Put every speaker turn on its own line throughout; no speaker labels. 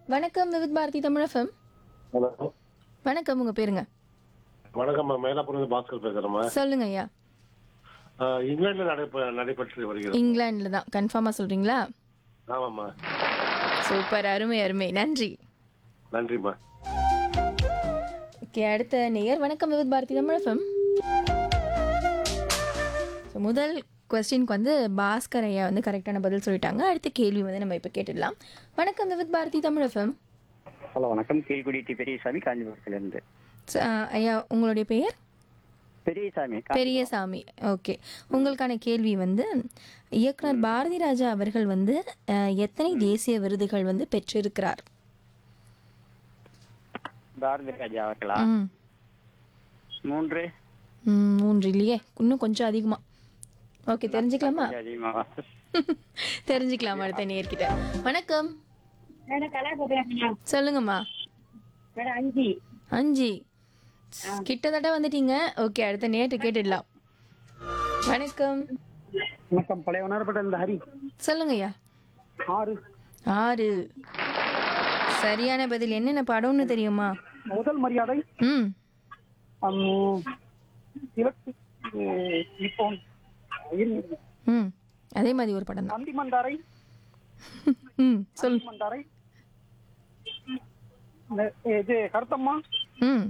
வணக்கம் விவித் பாரதி தமிழகம்
ஹலோ
வணக்கம் உங்க பேருங்க
வணக்கம்மா மயிலாப்பூர்லேருந்து பாஸ்கர் பேசுகிறேம்மா
சொல்லுங்க ஐயா
இங்கிலாந்தில் நடைபெ நடைபெற்று வருகிறது
இங்கிலாந்துல தான் கன்ஃபார்மா சொல்றீங்களா
ஆமாம்மா
சூப்பர் அருமை அருமை நன்றி
நன்றிம்மா
ஓகே அடுத்த நேயர் வணக்கம் விவித் பாரதி தமிழகம் ஸோ முதல் கொஸ்டினுக்கு வந்து பாஸ்கர் ஐயா வந்து கரெக்டான பதில் சொல்லிட்டாங்க அடுத்த கேள்வி வந்து நம்ம இப்போ கேட்டுடலாம் வணக்கம் விவித் பாரதி தமிழகம்
ஹலோ வணக்கம் கீழ்குடி டி பெரியசாமி காஞ்சிபுரத்திலிருந்து
ஐயா உங்களுடைய பெயர்
பெரியசாமி கா-
பெரியசாமி ஓகே உங்களுக்கான கேள்வி வந்து இயக்குனர் பாரதி ராஜா அவர்கள் வந்து அஹ், எத்தனை தேசிய விருதுகள் வந்து பெற்றிருக்கிறார்
பாரதி ராஜா அவர்களா
ம்.
மூன்று
ம், மூன்று இல்லையே இன்னும் கொஞ்சம் அதிகமா ஓகே தெரிஞ்சுக்கலாமா
அதிகமாக
தெரிஞ்சுக்கலாமா அடுத்த நேர்கிட்ட வணக்கம்
மேடம் கலா பேசுறேன்
சொல்லுங்கம்மா
மேடம் அஞ்சு
அஞ்சு கிட்டத்தட்ட வந்துட்டீங்க ஓகே அடுத்த நேற்று கேட்டுடலாம் வணக்கம்
வணக்கம் பழைய உணரப்பட்ட இந்த ஹரி
சொல்லுங்கய்யா
ஆறு
ஆறு சரியான பதில் என்னென்ன படம்னு தெரியுமா
முதல் மரியாதை
ம்
இலக்கு இப்போ
ம் அதே மாதிரி ஒரு படம் தான்
நந்தி மந்தாரை
ம் சொல்
மந்தாரை இந்த- இது கருத்தம்மா
ம்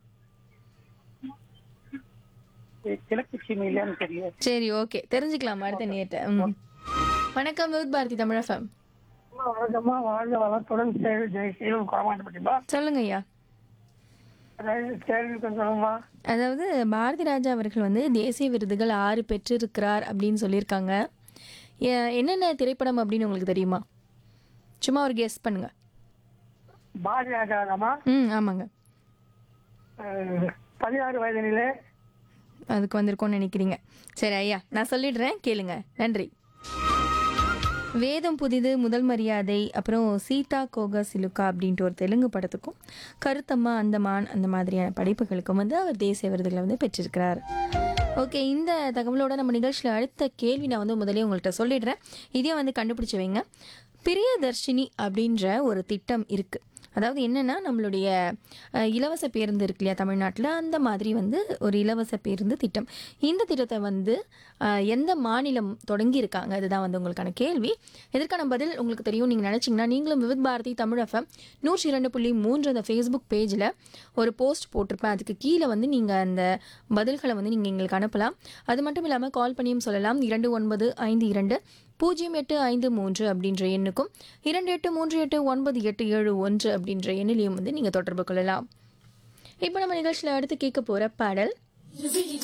கிழக்கு சீமை இல்லையான்னு தெரியல
சரி ஓகே தெரிஞ்சுக்கலாம் அடுத்த நேற்று ம் வணக்கம் வித் பாரதி தமிழகம்
வணக்கம்மா வாழ்க வளத்துடன் செயல் ஜெய் செயல் குறமாட்டப்பட்டீங்களா
சொல்லுங்க ஐயா
கேள்வி சொல்லுமா
அதாவது பாரதி ராஜா அவர்கள் வந்து தேசிய விருதுகள் ஆறு பெற்றிருக்கிறார் அப்படின்னு சொல்லியிருக்காங்க எ- என்னென்ன திரைப்படம் அப்படின்னு உங்களுக்கு தெரியுமா சும்மா ஒரு கெஸ் பண்ணுங்க
பாரதி ராஜாமா
ம் ஆமாங்க
பதினாறு வயதினிலே
அதுக்கு வந்திருக்கோம்னு நினைக்கிறீங்க சரி ஐயா நான் சொல்லிடுறேன் கேளுங்க நன்றி வேதம் புதிது முதல் மரியாதை அப்புறம் சீதா கோக சிலுக்கா அப்படின்ட்டு ஒரு தெலுங்கு படத்துக்கும் கருத்தம்மா அந்தமான் அந்த மாதிரியான படைப்புகளுக்கும் வந்து அவர் தேசிய விருதுகளை வந்து பெற்றிருக்கிறார் ஓகே இந்த தகவலோட நம்ம நிகழ்ச்சியில் அடுத்த கேள்வி நான் வந்து முதலே உங்கள்கிட்ட சொல்லிடுறேன் இதையும் வந்து கண்டுபிடிச்சு வைங்க பிரியதர்ஷினி அப்படின்ற ஒரு திட்டம் இருக்குது அதாவது என்னென்னா நம்மளுடைய அஹ், இலவச பேருந்து இருக்கு இல்லையா தமிழ்நாட்டில் அந்த மாதிரி வந்து ஒரு இலவச பேருந்து திட்டம் இந்த திட்டத்தை வந்து அஹ், எந்த மாநிலம் தொடங்கி இருக்காங்க அதுதான் வந்து உங்களுக்கான கேள்வி இதற்கான பதில் உங்களுக்கு தெரியும் நீங்கள் நினச்சிங்கன்னா நீங்களும் விவித் பாரதி தமிழ் எஃப்எம் நூற்றி இரண்டு புள்ளி மூன்று அந்த ஃபேஸ்புக் பேஜில் ஒரு போஸ்ட் போட்டிருப்பேன் அதுக்கு கீழே வந்து நீங்கள் அந்த பதில்களை வந்து நீங்கள் எங்களுக்கு அனுப்பலாம் அது மட்டும் இல்லாமல் கால் பண்ணியும் சொல்லலாம் இரண்டு ஒன்பது ஐந்து இரண்டு பூஜ்ஜியம் எட்டு ஐந்து மூன்று அப்படின்ற எண்ணுக்கும் இரண்டு எட்டு மூன்று எட்டு ஒன்பது எட்டு ஏழு ஒன்று அப்படின்ற எண்ணிலையும் வந்து நீங்கள் தொடர்பு கொள்ளலாம் இப்போ நம்ம நிகழ்ச்சியில் அடுத்து கேட்க போகிற பாடல்